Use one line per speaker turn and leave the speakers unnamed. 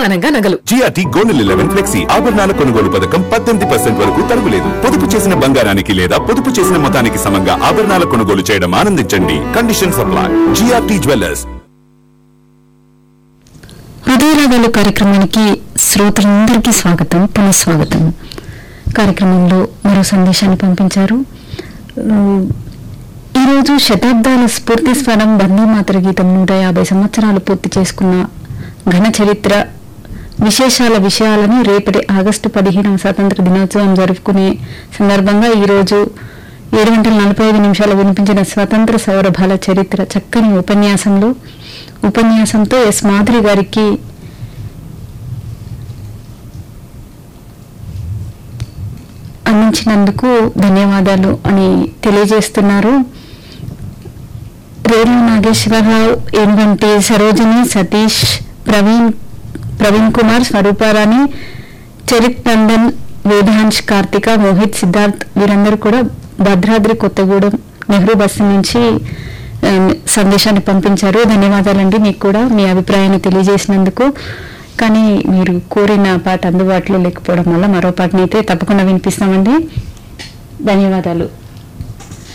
సమానంగా నగలు
GRT gold eleven flexi ఆభరణాల కొనుగోలు పథకం పద్దెనిమిది పర్సెంట్ వరకు తరుగులేదు పొదుపు చేసిన బంగారానికి లేదా పొదుపు చేసిన మొత్తానికి సమంగా ఆభరణాల కొనుగోలు చేయడం ఆనందించండి కండిషన్ సప్లై జిఆర్టీ జ్యువెలర్స్
హృదయరాగాలు కార్యక్రమానికి శ్రోతలందరికీ స్వాగతం పునఃస్వాగతం కార్యక్రమంలో మరో సందేశాన్ని పంపించారు ఉమ్, ఈరోజు శతాబ్దాల స్ఫూర్తి స్వరం వందే మాతర గీతం నూట యాభై సంవత్సరాలు పూర్తి చేసుకున్న ఘన చరిత్ర విశేషాల విషయాలను రేపటి ఆగస్టు పదిహేనవ స్వాతంత్ర దినోత్సవం జరుపుకునే సందర్భంగా ఈరోజు ఏడు గంటల నలభై ఐదు నిమిషాలు వినిపించిన స్వతంత్ర సౌరభాల చరిత్ర చక్కని ఉపన్యాసంలో ఉపన్యాసంతో ఎస్ మాధురి గారికి అందించినందుకు ధన్యవాదాలు అని తెలియజేస్తున్నారు రేణు నాగేశ్వరరావు ఏనుగంటి సరోజిని సతీష్ ప్రవీణ్ ప్రవీణ్ కుమార్ స్వరూపారాణి చరిత్ నందన్ వేదాంశ్ కార్తిక మోహిత్ సిద్ధార్థ్ వీరందరూ కూడా భద్రాద్రి కొత్తగూడెం నెహ్రూ బస్సు నుంచి ఆ, సందేశాన్ని పంపించారు ధన్యవాదాలండి మీకు కూడా మీ అభిప్రాయాన్ని తెలియజేసినందుకు కానీ మీరు కోరిన పాట అందుబాటులో లేకపోవడం వల్ల మరో పాటనైతే తప్పకుండా వినిపిస్తామండి ధన్యవాదాలు